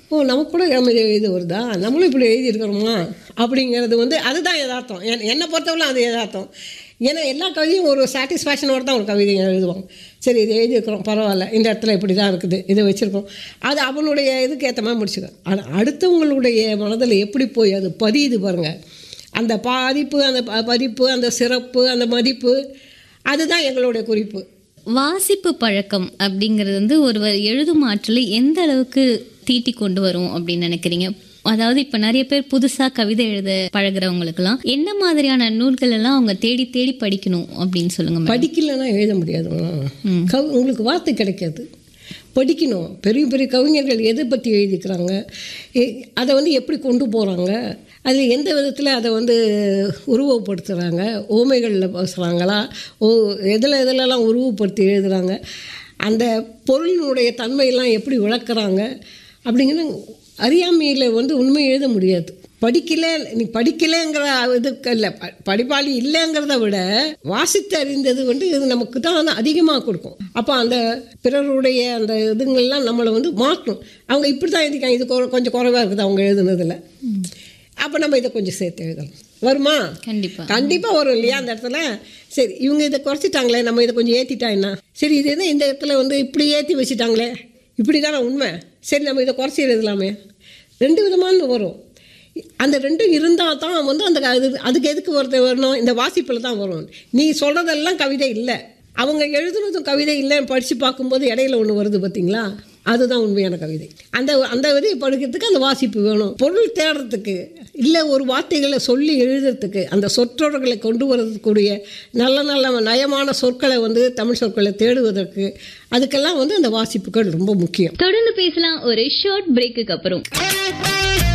ஓ நமக்கு கூட நம்ம இது இது வருதா நம்மளும் இப்படி எழுதியிருக்கிறோமா அப்படிங்கிறது வந்து அதுதான் யதார்த்தம் என் என்னை பொறுத்தவரை அது யதார்த்தம் ஏன்னா எல்லா கவிதையும் ஒரு சாட்டிஸ்ஃபேக்ஷனோட தான் ஒரு கவிதை எழுதுவாங்க சரி இது எழுதியிருக்கிறோம் பரவாயில்ல இந்த இடத்துல இப்படி தான் இருக்குது இதை வச்சுருக்கோம் அது அவனுடைய இதுக்கு ஏற்ற மாதிரி முடிச்சுக்க ஆனால் அடுத்தவங்களுடைய மனதில் எப்படி போய் அது பதியுது பாருங்கள் அந்த பாதிப்பு அந்த ப- பதிப்பு அந்த சிறப்பு அந்த மதிப்பு அதுதான் எங்களுடைய குறிப்பு வாசிப்பு பழக்கம் அப்படிங்கிறது வந்து ஒருவர் எழுதும் ஆற்றலை எந்த அளவுக்கு தீட்டி கொண்டு வரும் அப்படின்னு நினைக்கிறீங்க அதாவது இப்ப நிறைய பேர் புதுசா கவிதை எழுத பழகுறவங்களுக்கெல்லாம் என்ன மாதிரியான நூல்கள் எல்லாம் அவங்க தேடி தேடி படிக்கணும் அப்படின்னு சொல்லுங்க மேடம். படிக்கலைன்னா எழுத முடியாதுமா கவி உங்களுக்கு வார்த்தை கிடைக்காது படிக்கணும் பெரிய பெரிய கவிஞர்கள் எதை பற்றி எழுதிக்கிறாங்க எ- அதை வந்து எப்படி கொண்டு போகிறாங்க அதில் எந்த விதத்தில் அதை வந்து உருவப்படுத்துகிறாங்க ஓமைகளில் பேசுகிறாங்களா ஓ எதில் எதிலெல்லாம் உருவப்படுத்தி எழுதுகிறாங்க அந்த பொருளினுடைய தன்மையெல்லாம் எப்படி விளக்குறாங்க அப்படிங்கிற அறியாமையில் வந்து உண்மை எழுத முடியாது படிக்கல நீ படிக்கலைங்கிற இதுக்கு இல்லை ப- படிப்பாளி இல்லைங்கிறத விட வாசித்து அறிந்தது வந்து இது நமக்கு தான் அதிகமாக கொடுக்கும் அப்போ அந்த பிறருடைய அந்த இதுங்கள்லாம் நம்மளை வந்து மாற்றணும் அவங்க இப்படி தான் எழுதிக்காங்க இது கொ- கொஞ்சம் குறைவாக இருக்குது அவங்க எழுதுனதில் அப்போ நம்ம இதை கொஞ்சம் சேர்த்து எழுதலாம் வருமா கண்டிப்பா கண்டிப்பாக வரும் இல்லையா அந்த இடத்துல சரி இவங்க இதை குறைச்சிட்டாங்களே நம்ம இதை கொஞ்சம் ஏற்றிட்டா என்ன சரி இது என்ன இந்த இடத்துல வந்து இப்படி ஏற்றி வச்சுட்டாங்களே இப்படி தானே உண்மை சரி நம்ம இதை குறைச்சி எழுதலாமே ரெண்டு விதமான வரும் அந்த ரெண்டும் இருந்தால் தான் வந்து அந்த அது அதுக்கு எதுக்கு வருது வரணும் இந்த வாசிப்பில் தான் வரும் நீ சொல்கிறதெல்லாம் கவிதை இல்லை அவங்க எழுதுனதும் கவிதை இல்லைன்னு படித்து பார்க்கும்போது இடையில ஒன்று வருது பார்த்தீங்களா அதுதான் உண்மையான கவிதை அந்த அந்த இதை படிக்கிறதுக்கு அந்த வாசிப்பு வேணும் பொருள் தேடுறதுக்கு இல்லை ஒரு வார்த்தைகளை சொல்லி எழுதுறதுக்கு அந்த சொற்றொடர்களை கொண்டு வரக்கூடிய நல்ல நல்ல நயமான சொற்களை வந்து தமிழ் சொற்களை தேடுவதற்கு அதுக்கெல்லாம் வந்து அந்த வாசிப்புகள் ரொம்ப முக்கியம் தொடர்ந்து பேசலாம் ஒரு ஷார்ட் பிரேக்குக்கு அப்புறம்